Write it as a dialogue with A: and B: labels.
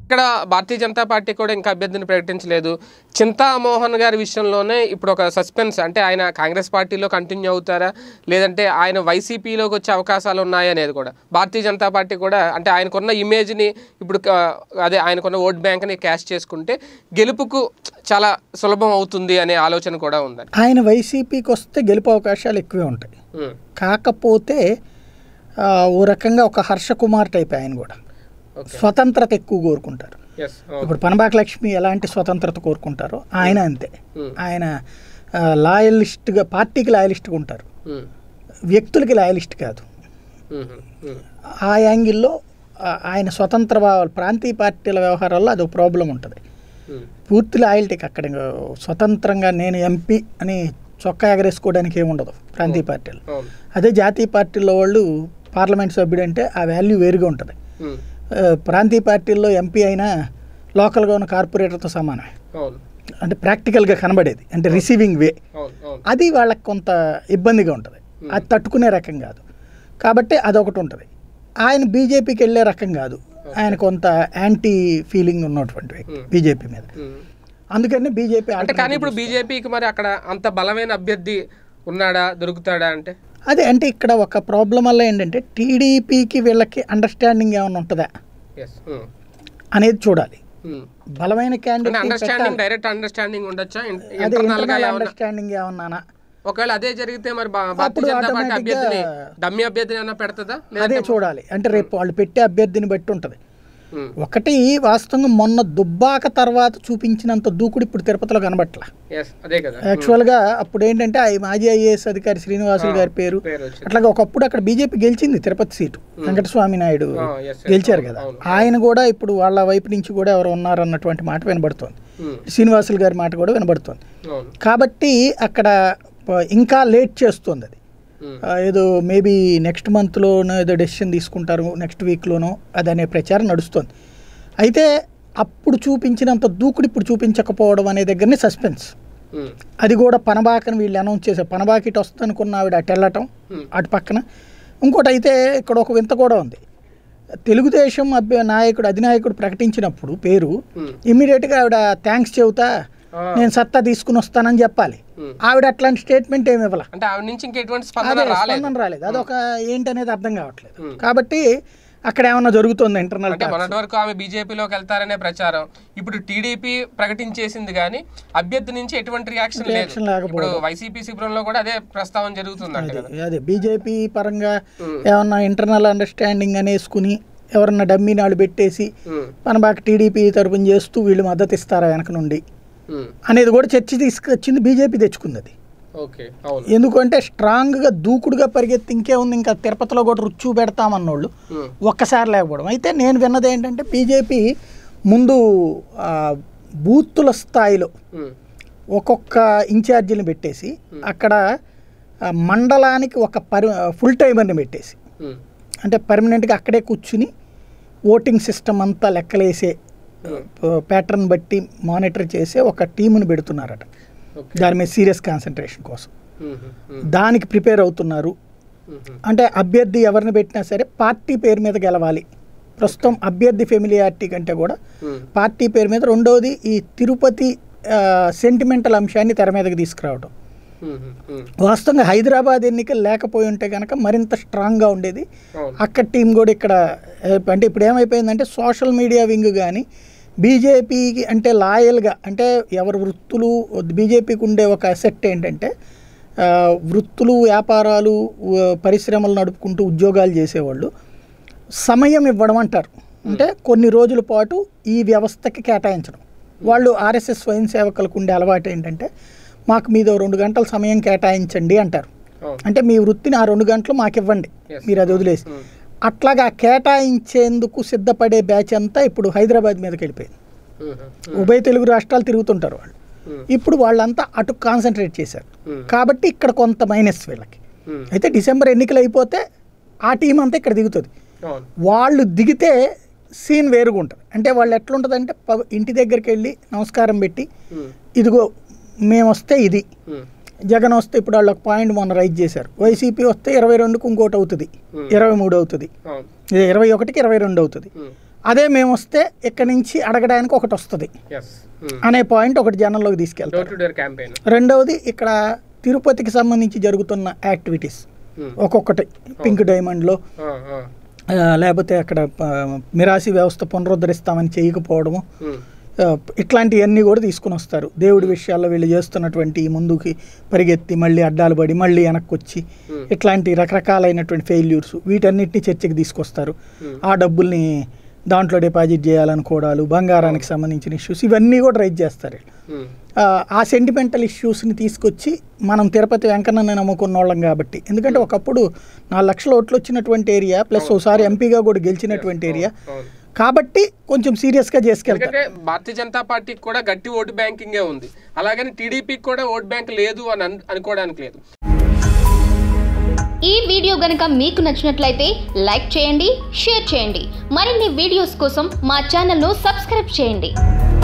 A: ఇక్కడ భారతీయ జనతా పార్టీ కూడా ఇంకా అభ్యర్థిని ప్రకటించలేదు చింతామోహన్ గారి విషయంలోనే ఇప్పుడు ఒక సస్పెన్స్ అంటే ఆయన కాంగ్రెస్ పార్టీలో కంటిన్యూ అవుతారా లేదంటే ఆయన వైసీపీలోకి వచ్చే అవకాశాలు ఉన్నాయా అనేది కూడా భారతీయ జనతా పార్టీ కూడా అంటే ఆయనకున్న ఇమేజ్ని ఇప్పుడు క- అదే ఆయనకున్న ఓట్ బ్యాంక్ని క్యాష్ చేసుకుంటే గెలుపుకు చాలా సులభం అవుతుంది అనే ఆలోచన కూడా ఉందని
B: ఆయన వైసీపీకి వస్తే గెలుపు అవకాశాలు ఎక్కువే ఉంటాయి
A: ఉమ్,
B: కాకపోతే ఆ, ఓ రకంగా ఒక హర్ష కుమార్ టైప్ ఆయన కూడా
A: ఓకే
B: స్వతంత్రత ఎక్కువ కోరుకుంటారు
A: ఎస్ అవును
B: ఇప్పుడు పనబాక లక్ష్మి ఎలాంటి స్వతంత్రత కోరుకుంటారో ఆయన అంతే
A: ఉమ్,
B: ఆయన ఆ, లాయలిస్ట్గా పార్టీకి లాయలిస్ట్గా ఉంటారు
A: ఉమ్,
B: వ్యక్తులకి లాయలిస్ట్ కాదు
A: ఉమ్, ఉమ్,
B: ఆ యాంగిల్లో ఆ, ఆయన స్వతంత్ర భావాలు ప్రాంతీయ పార్టీల వ్యవహారాల్లో అదొక ప్రాబ్లం ఉంటుంది
A: ఉమ్,
B: పూర్తి లాయల్టీకి అక్కడ ఇంకా స్వతంత్రంగా నేను ఎంపీ అని చొక్కా ఎగరేసుకోవడానికి ఏమి ఉండదు ప్రాంతీయ పార్టీలు
A: అవును
B: అదే జాతీయ పార్టీల్లో వాళ్ళు పార్లమెంట్ సభ్యుడు అంటే ఆ వాల్యూ వేరుగా ఉంటుంది
A: ఉమ్,
B: ఆ, ప్రాంతీయ పార్టీల్లో ఎంపీ అయినా లోకల్గా ఉన్న కార్పొరేటర్తో సమానమే
A: అవును
B: అంటే ప్రాక్టికల్గా కనబడేది అంటే రిసీవింగ్ వే
A: అవును అవును
B: అది వాళ్ళకి కొంత ఇబ్బందిగా ఉంటుంది అది తట్టుకునే రకం కాదు కాబట్టి అదొకటి ఉంటుంది ఆయన బీజేపీకి వెళ్ళే రకం కాదు ఆయన కొంత యాంటీ ఫీలింగ్ ఉన్నటువంటి వ్యక్తి బీజేపీ మీద
A: ఉమ్.
B: అందుకని బీజేపీ
A: అంటే కానీ ఇప్పుడు బీజేపీకి మరి అక్కడ అంత బలమైన అభ్యర్థి ఉన్నాడా దొరుకుతాడా అంటే
B: అదే అంటే ఇక్కడ ఒక ప్రాబ్లం వల్ల ఏంటంటే టీడీపీకి వీళ్ళకి అండర్స్టాండింగ్ ఏమైనా ఉంటుందా
A: ఎస్
B: అనేది చూడాలి బలమైన
A: అంటే
B: క్యాండిడేట్
A: అండర్స్టాండింగ్ డైరెక్ట్ అండర్స్టాండింగ్ ఉండొచ్చా
B: అదే
A: ఇంటర్నల్ గా
B: ఇంటర్నల్
A: ఏమన్నా
B: అండర్స్టాండింగ్ ఏమన్నానా
A: ఒకవేళ అదే జరిగితే మరి భా- భారతీయ
B: అప్పుడు
A: జనతా పార్టీ
B: automatic గా-
A: అభ్యర్థిని డమ్మి అభ్యర్థిని ఏమన్నా పెడతదా
B: అదే చూడాలి అంటే రేపు వాళ్ళు పెట్టే అభ్యర్థిని బట్టి ఉంటుంది
A: ఉమ్,
B: ఒకటి వాస్తవంగా మొన్న దుబ్బాక తర్వాత చూపించినంత దూకుడు ఇప్పుడు తిరుపతిలో కనబట్ల
A: ఎస్ అదే కదా
B: యాక్చువల్గా అప్పుడు ఏంటంటే ఆ మాజీ ఐఏఎస్ అధికారి శ్రీనివాసులు గారి పేరు
A: పేరు వచ్చింది
B: అట్లాగే ఒకప్పుడు అక్కడ బీజేపీ గెలిచింది తిరుపతి సీటు వెంకటస్వామి నాయుడు
A: ఆ, yes, yes,
B: గెలిచారు
A: అవును,
B: కదా
A: అవును.
B: ఆయన కూడా ఇప్పుడు వాళ్ళ వైపు నుంచి కూడా ఎవరు ఉన్నారన్నటువంటి మాట వినబడుతోంది
A: ఉమ్,
B: శ్రీనివాసులు గారి మాట కూడా వినబడుతోంది
A: అవును
B: కాబట్టి అక్కడ ప- ఇంకా లేట్ చేస్తుంది అది
A: ఉమ్,
B: ఆ, ఏదో మేబీ నెక్స్ట్ మంత్లోనో ఏదో డెసిషన్ తీసుకుంటారు నెక్స్ట్ వీక్లోనో అది అనే ప్రచారం నడుస్తుంది అయితే అప్పుడు చూపించినంత దూకుడు ఇప్పుడు చూపించకపోవడం అనే దగ్గరనే సస్పెన్స్
A: ఉమ్,
B: అది కూడా పనబాకని వీళ్ళు అనౌన్స్ చేశారు పనబాకి ఇటు వస్తుంది అనుకున్న ఆవిడ అటు వెళ్ళటం
A: Hmm.
B: అటు పక్కన ఇంకోటి అయితే ఇక్కడ ఒక వింత కూడా ఉంది తెలుగుదేశం అభ్య నాయకుడు అధినాయకుడు ప్రకటించినప్పుడు పేరు
A: ఉమ్,
B: ఇమ్మీడియట్గా ఆవిడ థ్యాంక్స్ చెబుతా
A: ఆ,
B: నేను సత్తా తీసుకుని వస్తానని చెప్పాలి
A: ఉమ్.
B: ఆవిడ అట్లాంటి స్టేట్మెంట్ ఏమి ఇవ్వాల
A: అంటే ఆవిడ నుంచి ఇంకా ఎటువంటి
B: అదే
A: స్పందన రాలేదు
B: స్పందన రాలేదు అదొక ఏంటనేది అర్థం కావట్లేదు
A: Hmm.
B: కాబట్టి అక్కడ ఏమన్నా జరుగుతుంది ఇంటర్నల్
A: అంటే మొన్నటి వరకు ఆమె బీజేపీలోకి వెళ్తారనే ప్రచారం ఇప్పుడు టీడీపీ ప్రకటించేసింది కానీ అభ్యర్థి నుంచి ఎటువంటి రియాక్షన్ లేదు
B: Reaction లేకపోవడం.
A: ఇప్పుడు వైసీపీ శిబిరంలో కూడా అదే ప్రస్తావన జరుగుతుందంట కదా
B: అదే బీజేపీ పరంగా
A: Hmm.
B: ఏమన్నా ఇంటర్నల్ అండర్స్టాండింగ్ అనేసుకుని ఎవరన్నా డమ్మీ నాడు పెట్టేసి
A: ఉమ్,
B: మన బాగా టీడీపీ తరపున చేస్తూ వీళ్ళు మద్దతు ఇస్తారా వెనక నుండి
A: ఉమ్,
B: అనేది కూడా చర్చ తీసుకొచ్చింది బీజేపీ తెచ్చుకుంది అది
A: ఓకే అవును
B: ఎందుకంటే స్ట్రాంగ్గా దూకుడుగా పరిగెత్తి ఇంకేముంది ఇంకా తిరుపతిలో కూడా రుచి పెడతామన్నోళ్ళు
A: ఉమ్,
B: ఒక్కసారి లేకపోవడం అయితే నేను విన్నది ఏంటంటే బీజేపీ ముందు ఆ, బూతుల స్థాయిలో
A: ఉమ్,
B: ఒక్కొక్క ఇన్ఛార్జీని పెట్టేసి అక్కడ ఆ, మండలానికి ఒక పరి ఫుల్ టైమర్ని పెట్టేసి
A: ఉమ్,
B: అంటే పర్మనెంట్గా అక్కడే కూర్చుని ఓటింగ్ సిస్టమ్ అంతా లెక్కలేసే ప్యాటర్న్ బట్టి మానిటర్ చేసే ఒక టీముని పెడుతున్నారట
A: ఓకే
B: దాని మీద సీరియస్ కాన్సన్ట్రేషన్ కోసం
A: ఉమ్, ఉమ్,
B: దానికి ప్రిపేర్ అవుతున్నారు
A: ఉమ్, ఉమ్,
B: అంటే అభ్యర్థి ఎవరిని పెట్టినా సరే పార్టీ పేరు మీద గెలవాలి ప్రస్తుతం అభ్యర్థి ఫెమిలియారిటీ కంటే కూడా
A: ఉమ్,
B: పార్టీ పేరు మీద రెండవది ఈ తిరుపతి సెంటిమెంటల్ అంశాన్ని తెర మీదకి తీసుకురావడం
A: ఉమ్, ఉమ్,
B: వాస్తవంగా హైదరాబాద్ ఎన్నికలు లేకపోయి ఉంటే కనుక మరింత స్ట్రాంగ్గా ఉండేది
A: అవును
B: అక్కడ టీం కూడా ఇక్కడ ఏ, అంటే ఇప్పుడు ఏమైపోయిందంటే సోషల్ మీడియా వింగ్ కానీ బీజేపీకి అంటే లాయల్గా అంటే ఎవరి వృత్తులు బీజేపీకి ఉండే ఒక అసెట్ ఏంటంటే ఆ, వృత్తులు వ్యాపారాలు ఉ- పరిశ్రమలు నడుపుకుంటూ ఉద్యోగాలు చేసేవాళ్ళు సమయం ఇవ్వడం అంటారు అంటే కొన్ని రోజుల పాటు ఈ వ్యవస్థకి కేటాయించడం వాళ్ళు ఆర్ఎస్ఎస్ స్వయం సేవకులకు ఉండే అలవాటు ఏంటంటే మాకు మీదో రెండు గంటల సమయం కేటాయించండి అంటారు
A: అవును
B: అంటే మీ వృత్తిని ఆ రెండు గంటలు మాకు ఇవ్వండి
A: Yes.
B: మీరు అది వదిలేసి
A: ఉమ్,
B: అట్లాగా కేటాయించేందుకు సిద్ధపడే బ్యాచ్ అంతా ఇప్పుడు హైదరాబాద్ మీదకి వెళ్ళిపోయింది
A: ఉమ్, ఉమ్,
B: ఉభయ తెలుగు రాష్ట్రాలు తిరుగుతుంటారు వాళ్ళు
A: ఉమ్,
B: ఇప్పుడు వాళ్ళంతా అటు కాన్సన్ట్రేట్ చేశారు
A: ఉమ్,
B: కాబట్టి ఇక్కడ కొంత మైనస్ వీళ్ళకి
A: ఉమ్,
B: అయితే డిసెంబర్ ఎన్నికలు అయిపోతే ఆ టీం అంతా ఇక్కడ దిగుతుంది
A: అవును
B: వాళ్ళు దిగితే సీన్ వేరుగా ఉంటుంది అంటే వాళ్ళు ఎట్లుంటుందంటే ప- ఇంటి దగ్గరికి వెళ్ళి నమస్కారం పెట్టి
A: ఉమ్,
B: ఇదిగో మేము వస్తే ఇది
A: ఉమ్,
B: జగన్ వస్తే ఇప్పుడు వాళ్ళు ఒక పాయింట్ మొన్న రైజ్ చేశారు వైసీపీ వస్తే ఇరవై రెండుకు ఇంకోటి అవుతుంది
A: Hmm.
B: ఇరవై మూడు అవుతుంది
A: అవును
B: ఇది ఇరవై ఒకటికి ఇరవై రెండు అవుతుంది
A: ఉమ్,
B: అదే మేము వస్తే ఇక్కడి నుంచి అడగడానికి ఒకటి వస్తుంది
A: ఎస్
B: అనే పాయింట్ ఒకటి జనంలోకి తీసుకెళ్తారు
A: డోర్ టు డోర్ క్యాంపెయిన్
B: రెండవది ఇక్కడ తిరుపతికి సంబంధించి జరుగుతున్న యాక్టివిటీస్ ఒక్కొక్కటి పింక్ డైమండ్లో ఆ, లేకపోతే అక్కడ ఆ, మిరాసి వ్యవస్థ పునరుద్ధరిస్తామని చేయకపోవడము ఆ, ఇట్లాంటివన్నీ కూడా తీసుకుని వస్తారు దేవుడి విషయాల్లో వీళ్ళు చేస్తున్నటువంటి ఈ ముందుకి పరిగెత్తి మళ్ళీ అడ్డాలు పడి మళ్ళీ వెనక్కి వచ్చి ఇట్లాంటి రకరకాలైనటువంటి ఫెయిల్యూర్స్ వీటన్నిటిని చర్చకి తీసుకొస్తారు ఆ డబ్బుల్ని దాంట్లో డిపాజిట్ చేయాలనుకోవడాలు బంగారానికి సంబంధించిన ఇష్యూస్ ఇవన్నీ కూడా రైజ్ చేస్తారు వీళ్ళు. ఆ, ఆ సెంటిమెంటల్ ఇష్యూస్ని తీసుకొచ్చి మనం తిరుపతి వెంకన్నని నమ్ముకున్న వాళ్ళం కాబట్టి ఎందుకంటే ఒకప్పుడు నాలుగు లక్షల ఓట్లు వచ్చినటువంటి ఏరియా ప్లస్ ఒకసారి ఎంపీగా కూడా గెలిచినటువంటి ఏరియా కాబట్టి కొంచెం సీరియస్గా చేసుకెళ్తారు
A: ఎందుకంటే భారతీయ జనతా పార్టీకి కూడా గట్టి ఓటు బ్యాంకింగే ఉంది అలాగని టీడీపీకి కూడా ఓట్ బ్యాంక్ లేదు అని అన్- అనుకోవడానికి లేదు
C: ఈ వీడియో గనుక మీకు నచ్చినట్లయితే లైక్ చేయండి షేర్ చేయండి మరిన్ని వీడియోస్ కోసం మా ఛానల్ను సబ్స్క్రైబ్ చేయండి